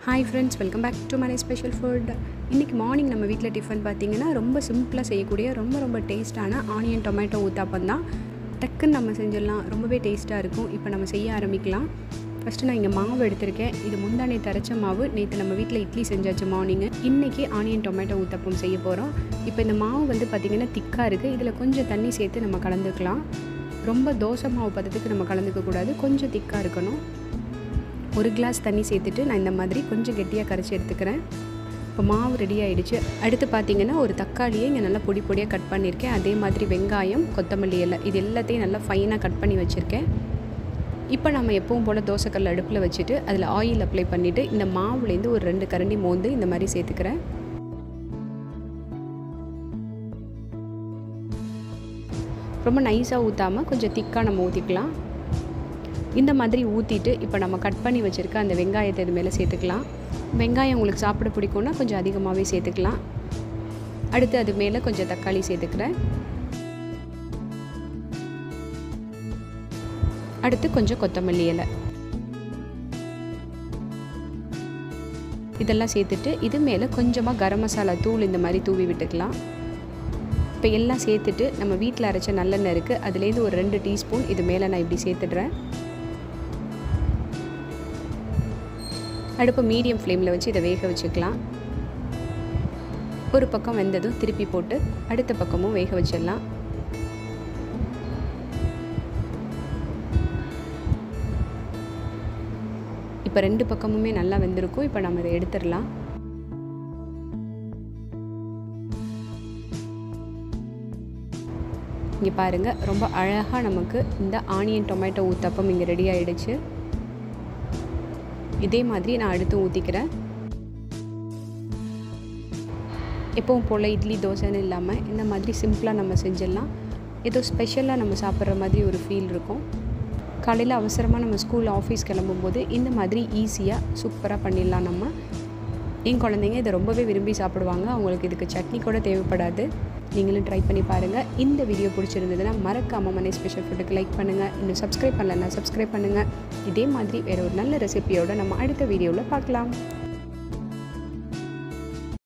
hi friends welcome back to மனை special food இன்றைக்கி morning நம்ம வீட்டில் டிஃபன் பார்த்தீங்கன்னா ரொம்ப சிம்பிளாக செய்யக்கூடிய ரொம்ப ரொம்ப டேஸ்ட்டான ஆனியன் டொமேட்டோ ஊத்தாப்பம் தான் டக்குன்னு நம்ம செஞ்சிடலாம் ரொம்பவே டேஸ்ட்டாக இருக்கும் இப்போ நம்ம செய்ய ஆரம்பிக்கலாம் ஃபஸ்ட்டு நான் இங்கே மாவு எடுத்திருக்கேன் இது முந்தானே தரைச்ச மாவு நேற்று நம்ம வீட்டில் இட்லி செஞ்சாச்சு மார்னிங்கு இன்றைக்கி ஆனியன் டொமேட்டோ ஊத்தப்பம் செய்ய போகிறோம் இப்போ இந்த மாவு வந்து பார்த்திங்கன்னா திக்காக இருக்குது இதில் கொஞ்சம் தண்ணி சேர்த்து நம்ம கலந்துக்கலாம் ரொம்ப தோசை மாவு பதத்துக்கு நம்ம கலந்துக்கக்கூடாது கொஞ்சம் திக்காக இருக்கணும் ஒரு கிளாஸ் தண்ணி சேர்த்துட்டு நான் இந்த மாதிரி கொஞ்சம் கெட்டியாக கரைச்சி எடுத்துக்கிறேன் இப்போ மாவு ரெடி ஆகிடுச்சு அடுத்து பார்த்தீங்கன்னா ஒரு தக்காளியை இங்கே நல்லா பொடி பொடியாக கட் பண்ணியிருக்கேன் அதே மாதிரி வெங்காயம் கொத்தமல்லி இலை இது எல்லாத்தையும் நல்லா ஃபைனாக கட் பண்ணி வச்சுருக்கேன் இப்போ நம்ம எப்பவும் போல் தோசைக்கல் அடுப்பில் வச்சுட்டு அதில் ஆயில் அப்ளை பண்ணிவிட்டு இந்த மாவுலேருந்து ஒரு ரெண்டு கரண்டி மோந்து இந்த மாதிரி சேர்த்துக்கிறேன் ரொம்ப நைஸாக ஊற்றாமல் கொஞ்சம் திக்காக நம்ம ஊற்றிக்கலாம் இந்த மாதிரி ஊற்றிட்டு இப்போ நம்ம கட் பண்ணி வச்சுருக்க அந்த வெங்காயத்தை இது மேலே சேர்த்துக்கலாம் வெங்காயம் உங்களுக்கு சாப்பிட பிடிக்கும்னா கொஞ்சம் அதிகமாகவே சேர்த்துக்கலாம் அடுத்து அது மேலே கொஞ்சம் தக்காளி சேர்த்துக்கிறேன் அடுத்து கொஞ்சம் கொத்தமல்லி இலை இதெல்லாம் சேர்த்துட்டு இது மேலே கொஞ்சமாக கரம் மசாலா தூள் இந்த மாதிரி தூவி விட்டுக்கலாம் இப்போ எல்லாம் சேர்த்துட்டு நம்ம வீட்டில் அரைச்ச நல்லெண்ணெய் இருக்குது அதுலேருந்து ஒரு ரெண்டு டீஸ்பூன் இது மேலே நான் இப்படி சேர்த்துடுறேன் அடுப்பு மீடியம் ஃப்ளேமில் வச்சு இதை வேக வச்சுக்கலாம் ஒரு பக்கம் வெந்ததும் திருப்பி போட்டு அடுத்த பக்கமும் வேக வச்சிடலாம் இப்போ ரெண்டு பக்கமுமே நல்லா வெந்திருக்கும் இப்போ நம்ம இதை எடுத்துடலாம் இங்கே பாருங்கள் ரொம்ப அழகாக நமக்கு இந்த ஆனியன் டொமேட்டோ ஊத்தப்பம் இங்கே ரெடி ஆகிடுச்சு இதே மாதிரி நான் அடுத்து ஊற்றிக்கிறேன் எப்பவும் போல் இட்லி தோசைன்னு இல்லாமல் இந்த மாதிரி சிம்பிளாக நம்ம செஞ்சிடலாம் ஏதோ ஸ்பெஷலாக நம்ம சாப்பிட்ற மாதிரி ஒரு ஃபீல் இருக்கும் காலையில் அவசரமாக நம்ம ஸ்கூல் ஆஃபீஸ் கிளம்பும்போது இந்த மாதிரி ஈஸியாக சூப்பராக பண்ணிடலாம் நம்ம என் குழந்தைங்க இதை ரொம்பவே விரும்பி சாப்பிடுவாங்க அவங்களுக்கு இதுக்கு சட்னி கூட தேவைப்படாது நீங்களும் ட்ரை பண்ணி பாருங்கள் இந்த வீடியோ பிடிச்சிருந்ததுன்னா மறக்காமல் மனை ஸ்பெஷல் ஃபுட்டுக்கு லைக் பண்ணுங்கள் இன்னும் சப்ஸ்கிரைப் பண்ணலன்னா சப்ஸ்கிரைப் பண்ணுங்கள் இதே மாதிரி வேறு ஒரு நல்ல ரெசிபியோடு நம்ம அடுத்த வீடியோவில் பார்க்கலாம்